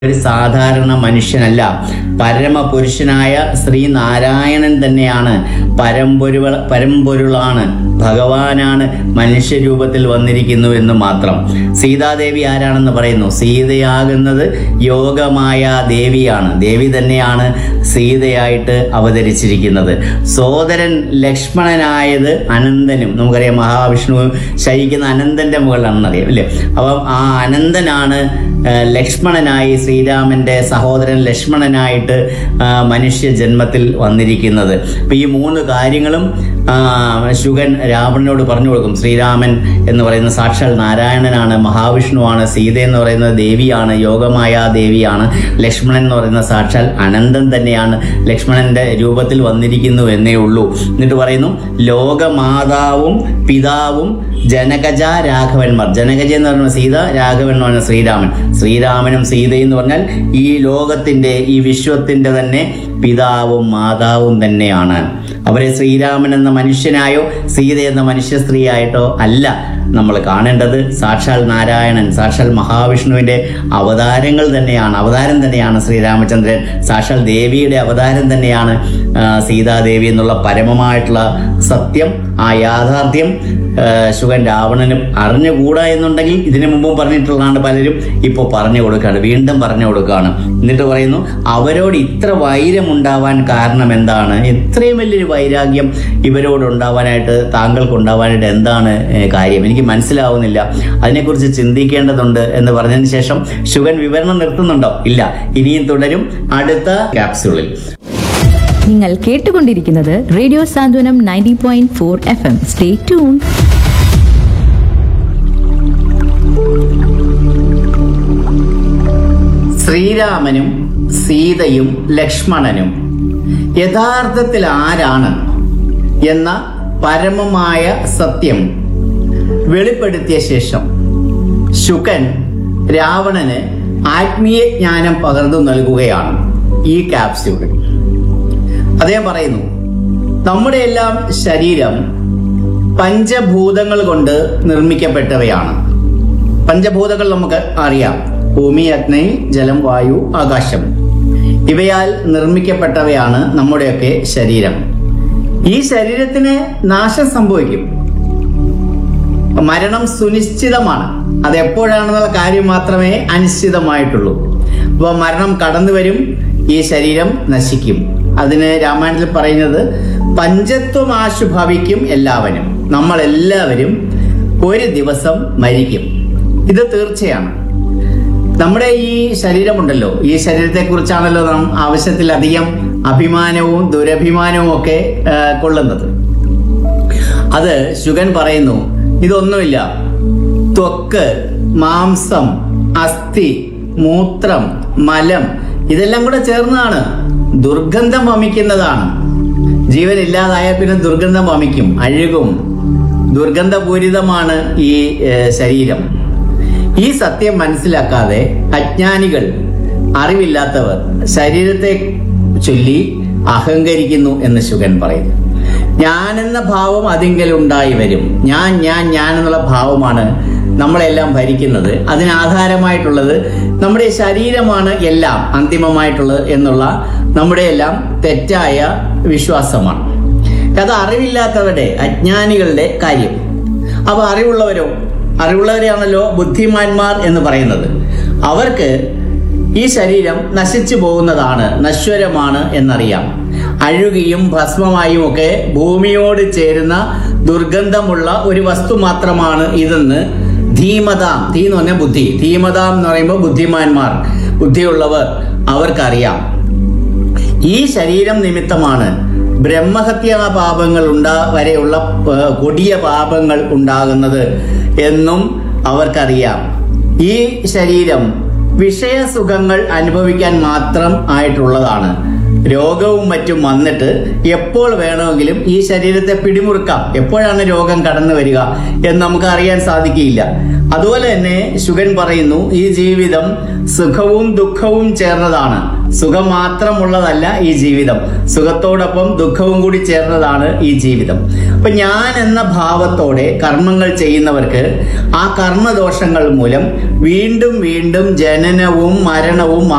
ഒരു സാധാരണ മനുഷ്യനല്ല പരമപുരുഷനായ ശ്രീനാരായണൻ തന്നെയാണ് പരമ്പൊരുവ പരമ്പൊരുളാണ് ഭഗവാനാണ് മനുഷ്യരൂപത്തിൽ വന്നിരിക്കുന്നു എന്ന് മാത്രം സീതാദേവി ആരാണെന്ന് പറയുന്നു സീതയാകുന്നത് യോഗമായ ദേവിയാണ് ദേവി തന്നെയാണ് സീതയായിട്ട് അവതരിച്ചിരിക്കുന്നത് സോദരൻ ലക്ഷ്മണനായത് അനന്തനും നമുക്കറിയാം മഹാവിഷ്ണു ശയിക്കുന്ന അനന്തന്റെ മുകളിലാണെന്നറിയാം അല്ലേ അപ്പം ആ അനന്തനാണ് ആ, ലക്ഷ്മണനായി ശ്രീരാമന്റെ സഹോദരൻ ലക്ഷ്മണനായിട്ട് ആ, മനുഷ്യ ജന്മത്തിൽ വന്നിരിക്കുന്നത് അപ്പൊ ഈ മൂന്ന് കാര്യങ്ങളും ആ, ശുഗൻ രാവണനോട് പറഞ്ഞു കൊടുക്കും ശ്രീരാമൻ എന്ന് പറയുന്ന സാക്ഷാൽ നാരായണനാണ് മഹാവിഷ്ണുവാണ് സീത എന്ന് പറയുന്നത് ദേവിയാണ് യോഗമായ ദേവിയാണ് ലക്ഷ്മണൻ എന്ന് പറയുന്ന സാക്ഷാൽ അനന്തൻ തന്നെയാണ് ലക്ഷ്മണന്റെ രൂപത്തിൽ വന്നിരിക്കുന്നു എന്നേ ഉള്ളൂ എന്നിട്ട് പറയുന്നു ലോകമാതാവും പിതാവും ജനകജ രാഘവന്മാർ ജനകജ എന്ന് പറയുന്ന സീത രാഘവൻ എന്ന് പറയുന്ന ശ്രീരാമൻ ശ്രീരാമനും സീതയും എന്ന് പറഞ്ഞാൽ ഈ ലോകത്തിന്റെ ഈ വിശ്വത്തിന്റെ തന്നെ പിതാവും മാതാവും തന്നെയാണ് അവരെ ശ്രീരാമൻ എന്ന മനുഷ്യനായോ സീത എന്ന മനുഷ്യ സ്ത്രീയായിട്ടോ അല്ല നമ്മൾ കാണേണ്ടത് സാക്ഷാൽ നാരായണൻ സാക്ഷാൽ മഹാവിഷ്ണുവിന്റെ അവതാരങ്ങൾ തന്നെയാണ് അവതാരം തന്നെയാണ് ശ്രീരാമചന്ദ്രൻ സാക്ഷാൽ ദേവിയുടെ അവതാരം തന്നെയാണ് ആ, സീതാദേവി എന്നുള്ള പരമമായിട്ടുള്ള സത്യം ആ യാഥാർത്ഥ്യം ആ, ശുഗൻ രാവണനും അറിഞ്ഞുകൂടാ എന്നുണ്ടെങ്കിൽ ഇതിനു മുമ്പും പറഞ്ഞിട്ടുള്ളതാണ് പലരും ഇപ്പോൾ പറഞ്ഞു കൊടുക്കുകയാണ് വീണ്ടും പറഞ്ഞു കൊടുക്കുകയാണ് എന്നിട്ട് പറയുന്നു അവരോട് ഇത്ര വൈരം ഉണ്ടാവാൻ കാരണം എന്താണ് ഇത്രയും വലിയൊരു വൈരാഗ്യം ഇവരോട് ഉണ്ടാവാനായിട്ട് താങ്കൾക്ക് ഉണ്ടാവാനായിട്ട് എന്താണ് ഏ, കാര്യം എനിക്ക് മനസ്സിലാവുന്നില്ല അതിനെക്കുറിച്ച് ചിന്തിക്കേണ്ടതുണ്ട് എന്ന് പറഞ്ഞതിന് ശേഷം ശുഗൻ വിവരണം നിർത്തുന്നുണ്ടോ ഇല്ല ഇനിയും തുടരും അടുത്ത ക്യാപ്സ്യൂളിൽ നിങ്ങൾ കേട്ടുകൊണ്ടിരിക്കുന്നത് radio Santhwanam ninety point four F M stay tune ശ്രീരാമനും സീതയും ലക്ഷ്മണനും യഥാർത്ഥത്തിൽ ആരാണ് എന്ന പരമമായ സത്യം വെളിപ്പെടുത്തിയ ശേഷം ശുകൻ രാവണന് ആത്മീയ ജ്ഞാനം പകർന്നു നൽകുകയാണ് ഈ ക്യാപ്സ്യൂളിൽ അദ്ദേഹം പറയുന്നു നമ്മുടെ എല്ലാം ശരീരം പഞ്ചഭൂതങ്ങൾ കൊണ്ട് നിർമ്മിക്കപ്പെട്ടവയാണ് പഞ്ചഭൂതങ്ങൾ നമുക്ക് അറിയാം ഭൂമി അഗ്നി ജലം വായു ആകാശം ഇവയാൽ നിർമ്മിക്കപ്പെട്ടവയാണ് നമ്മുടെയൊക്കെ ശരീരം ഈ ശരീരത്തിന് നാശം സംഭവിക്കും മരണം സുനിശ്ചിതമാണ് അത് എപ്പോഴാണെന്നുള്ള കാര്യം മാത്രമേ അനിശ്ചിതമായിട്ടുള്ളൂ അപ്പോൾ മരണം കടന്നു വരും ഈ ശരീരം നശിക്കും അതിന് രാമായണത്തിൽ പറയുന്നത് പഞ്ചത്വം ആശു ഭവിക്കും എല്ലാവരും നമ്മൾ എല്ലാവരും ഒരു ദിവസം മരിക്കും ഇത് തീർച്ചയാണ് നമ്മുടെ ഈ ശരീരമുണ്ടല്ലോ ഈ ശരീരത്തെ കുറിച്ചാണല്ലോ നാം ആവശ്യത്തിലധികം അഭിമാനവും ദുരഭിമാനവും ഒക്കെ ആ, കൊള്ളുന്നത് അത് ശുഗൻ പറയുന്നു ഇതൊന്നുമില്ല ത്വക്ക് മാംസം അസ്ഥി മൂത്രം മലം ഇതെല്ലാം കൂടെ ചേർന്നതാണ് ദുർഗന്ധം വമിക്കുന്നതാണ് ജീവൻ ഇല്ലാതായ പിന്നെ ദുർഗന്ധം വമിക്കും അഴുകും ദുർഗന്ധപൂരിതമാണ് ഈ ഏഹ്, ശരീരം ഈ സത്യം മനസ്സിലാക്കാതെ അജ്ഞാനികൾ അറിവില്ലാത്തവർ ശരീരത്തെ ചൊല്ലി അഹങ്കരിക്കുന്നു എന്ന് ശുഗൻ പറയുന്നു ഞാൻ എന്ന ഭാവം അതിങ്കലുണ്ടായി വരും ഞാൻ ഞാൻ ഞാൻ എന്നുള്ള ഭാവമാണ് നമ്മളെല്ലാം ഭരിക്കുന്നത് അതിനാധാരമായിട്ടുള്ളത് നമ്മുടെ ശരീരമാണ് എല്ലാം അന്തിമമായിട്ടുള്ളത് എന്നുള്ള നമ്മുടെ എല്ലാം തെറ്റായ വിശ്വാസമാണ് അത് അറിവില്ലാത്തവരുടെ അജ്ഞാനികളുടെ കാര്യം അപ്പൊ അറിവുള്ളവരോ അറിവുള്ളവരെയാണല്ലോ ബുദ്ധിമാന്മാർ എന്ന് പറയുന്നത് അവർക്ക് ഈ ശരീരം നശിച്ചു പോകുന്നതാണ് നശ്വരമാണ് എന്നറിയാം അഴുകിയും ഭസ്മമായും ഒക്കെ ഭൂമിയോട് ചേരുന്ന ദുർഗന്ധമുള്ള ഒരു വസ്തു മാത്രമാണ് ഇതെന്ന് ധീമതാം ധീ എന്ന് പറഞ്ഞാൽ ബുദ്ധി ധീമതാം എന്ന് പറയുമ്പോൾ ബുദ്ധിമാന്മാർ ബുദ്ധിയുള്ളവർ അവർക്കറിയാം ഈ ശരീരം നിമിത്തമാണ് ബ്രഹ്മഹത്യാ പാപങ്ങൾ ഉണ്ടാ വരെയുള്ള ഏഹ്, കൊടിയ പാപങ്ങൾ ഉണ്ടാകുന്നത് എന്നും അവർക്കറിയാം ഈ ശരീരം വിഷയസുഖങ്ങൾ അനുഭവിക്കാൻ മാത്രം ആയിട്ടുള്ളതാണ് രോഗവും മറ്റും വന്നിട്ട് എപ്പോൾ വേണമെങ്കിലും ഈ ശരീരത്തെ പിടിമുറുക്കാം എപ്പോഴാണ് രോഗം കടന്നു വരിക എന്ന് നമുക്ക് അറിയാൻ സാധിക്കില്ല അതുപോലെ തന്നെ ശുഗൻ പറയുന്നു ഈ ജീവിതം സുഖവും ദുഃഖവും ചേർന്നതാണ് സുഖം മാത്രമുള്ളതല്ല ഈ ജീവിതം സുഖത്തോടൊപ്പം ദുഃഖവും കൂടി ചേർന്നതാണ് ഈ ജീവിതം അപ്പൊ ഞാൻ എന്ന ഭാവത്തോടെ കർമ്മങ്ങൾ ചെയ്യുന്നവർക്ക് ആ കർമ്മദോഷങ്ങൾ മൂലം വീണ്ടും വീണ്ടും ജനനവും മരണവും